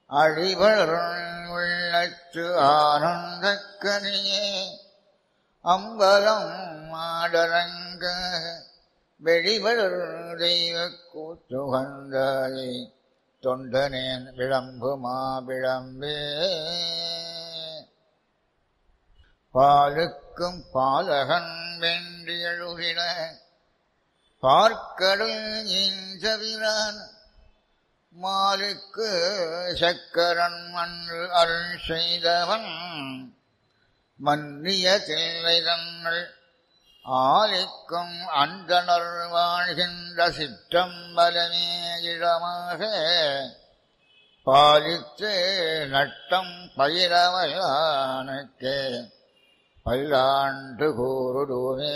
அழிவளர் உள்ளத்து ஆனந்தக்கனியே அம்பலம் மாடரங்க வெளிவளர் தெய்வ கூத்துகந்தாயை தொண்டனேன் விளம்பு மாவிளம்பே பாலுக்கும் பாலகன் வென்றியழுகின பார்க்கடல் இஞ்சவிரான் மாலுக்கு சக்கரன் மன்று அருள் செய்தவன் மன்னிய தில்லை தங்கள் ஆலிக்கும் அந்தனர் வாழ்கின்ற சிற்றம்பலமே இடமாக பாலித்து நட்டம் பயிரவயானுக்கே பல்லாண்டு கூறுடுவே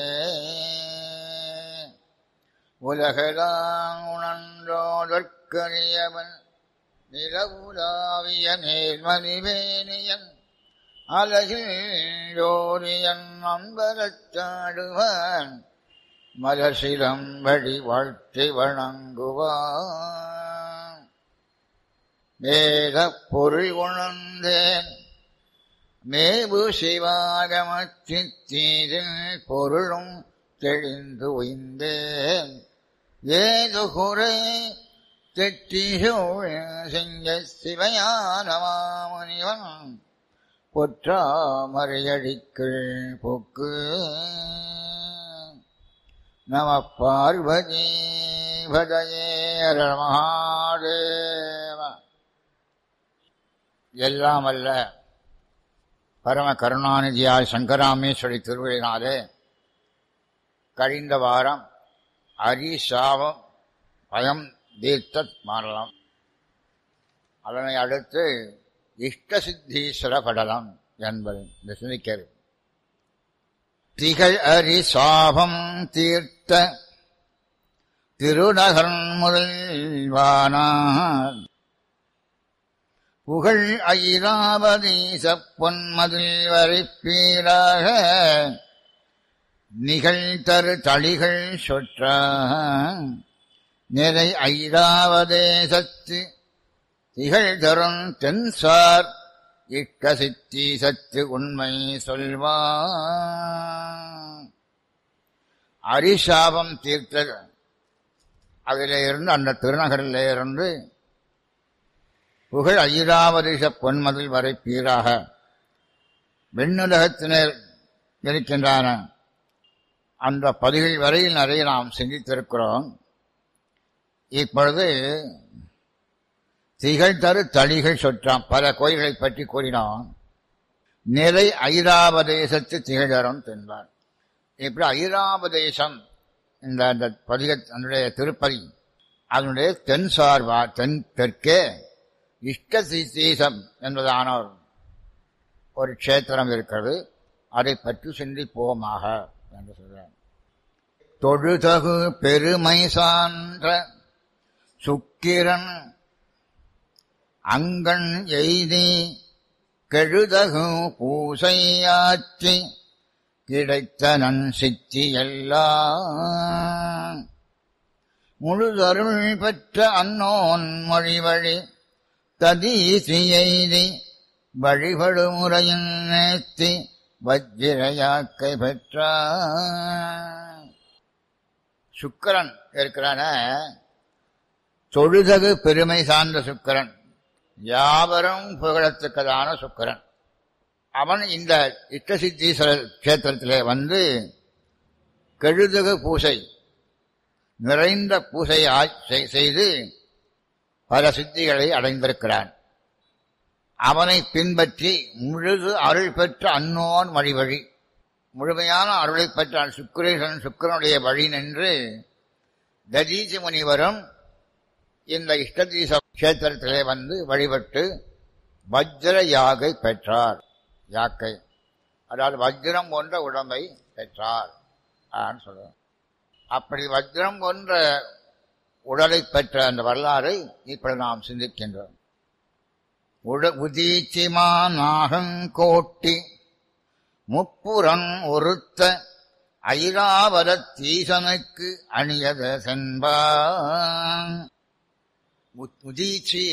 உலகெல்லாம் உணர்ந்தோதற்கரியவன் நிலவுலாவிய நேர்மதிவேணியன் அலகில் ஜோதியன் அம்பலச்சாடுவான் மலசிலம்படி வாழ்த்தி வணங்குவான் வேத பொருள் உணர்ந்தேன் மேபு சிவாகமத்தித்தீரில் பொருளும் தெளிந்து உய்ந்தேன் ஏது குறை தெட்டிசோழ செஞ்ச சிவயானமாமுனிவன் பொற்றாமரையடிக்கள் பொக்கு நம பார்வதி பதயே மகாதேவ எல்லாம் அல்ல பரம கருணாநிதியால் சங்கராமேஸ்வரி திருவிழினாலே கழிந்த வாரம் அரிசாவம் பயம் தீர்த்த மாறலாம் அதனை அடுத்து இஷ்ட சித்தீஸ்வர படலம் என்பது இந்த சிந்திக்கிறது திகழ் அரி சாபம் தீர்த்த திருநகர் முதல்வானார் புகழ் ஐராவதீச பொன்மதில் வரைப்பீராக நிகழ்தரு தளிகள் சொற்ற நிறை ஐராவதேசத்து திகழ்தரும் தென்சார் இட்ட சித்தி சத்து உண்மை சொல்வான் அரிசாபம் தீர்த்த அதிலே இருந்து அந்த திருநகரிலே இருந்து புகழ் ஐராவரிச பொன்மதில் வரை பீராக வெண்ணுலகத்தினர் இருக்கின்றன அந்த பதிகள் வரையில் நிறைய நாம் சிந்தித்திருக்கிறோம் இப்பொழுது திகழ் தரு தளிகள் சொற்றாம் பல கோயில்களை பற்றி கூறினோம் நிறை ஐராவதேசத்து திகழரும் தென்பார் இப்படி ஐராவதேசம் இந்த அந்த பதிக அதனுடைய திருப்பதி அதனுடைய தென் சார்பா தென் தெற்கே இஷ்ட சீசம் என்பதான ஒரு- ஒரு க்ஷேத்திரம் இருக்கிறது அதை பற்றி சிந்திப்போமாக என்று சொல்றார் தொழுதகு பெருமை சான்ற சுக்கிரன் அங்கண் எய்தி கெழுதகு பூசையாற்றி கிடைத்த நன் சித்தி எல்லாம் முழுதருள் பெற்ற அன்னோன் மொழி வழி ததீசி எய்தி வழிபடு முறையின் நேர்த்தி வஜ்ரயாக்கை பெற்றான் சுக்கரன் இருக்கிறான தொழுதகு பெருமை சார்ந்த சுக்கரன் யாவரும் புகழத்தக்கதான சுக்கரன் அவன் இந்த இஷ்டசித்தீஸ்வரர் கஷேத்திரத்திலே வந்து கெழுதகு பூசை நிறைந்த பூசையை ஆ- செய்- செய்து பல சித்திகளை அடைந்திருக்கிறான் அவனை பின்பற்றி முழுது அருள் பெற்ற அன்னோன் வழிவழி முழுமையான அருளை பெற்ற சுக்கிரேசன் சுக்கிரனுடைய வழி நின்று ததீசி முனிவரும் இந்த இஷ்டதீச கஷேத்திரத்திலே வந்து வழிபட்டு வஜ்ர யாகை பெற்றார் யாக்கை அதாவது வஜ்ரம் போன்ற உடம்பை பெற்றார் ஆன்னு சொல்றோம் அப்படி வஜ்ரம் போன்ற உடலை பெற்ற அந்த வரலாறை இப்படி நாம் சிந்திக்கின்றோம் உட உதீச்சிமா நாகங்கோட்டி முப்புறம் ஒருத்த ஐராவரத் தீசனுக்கு அணியத சென்பான் உதீச்சி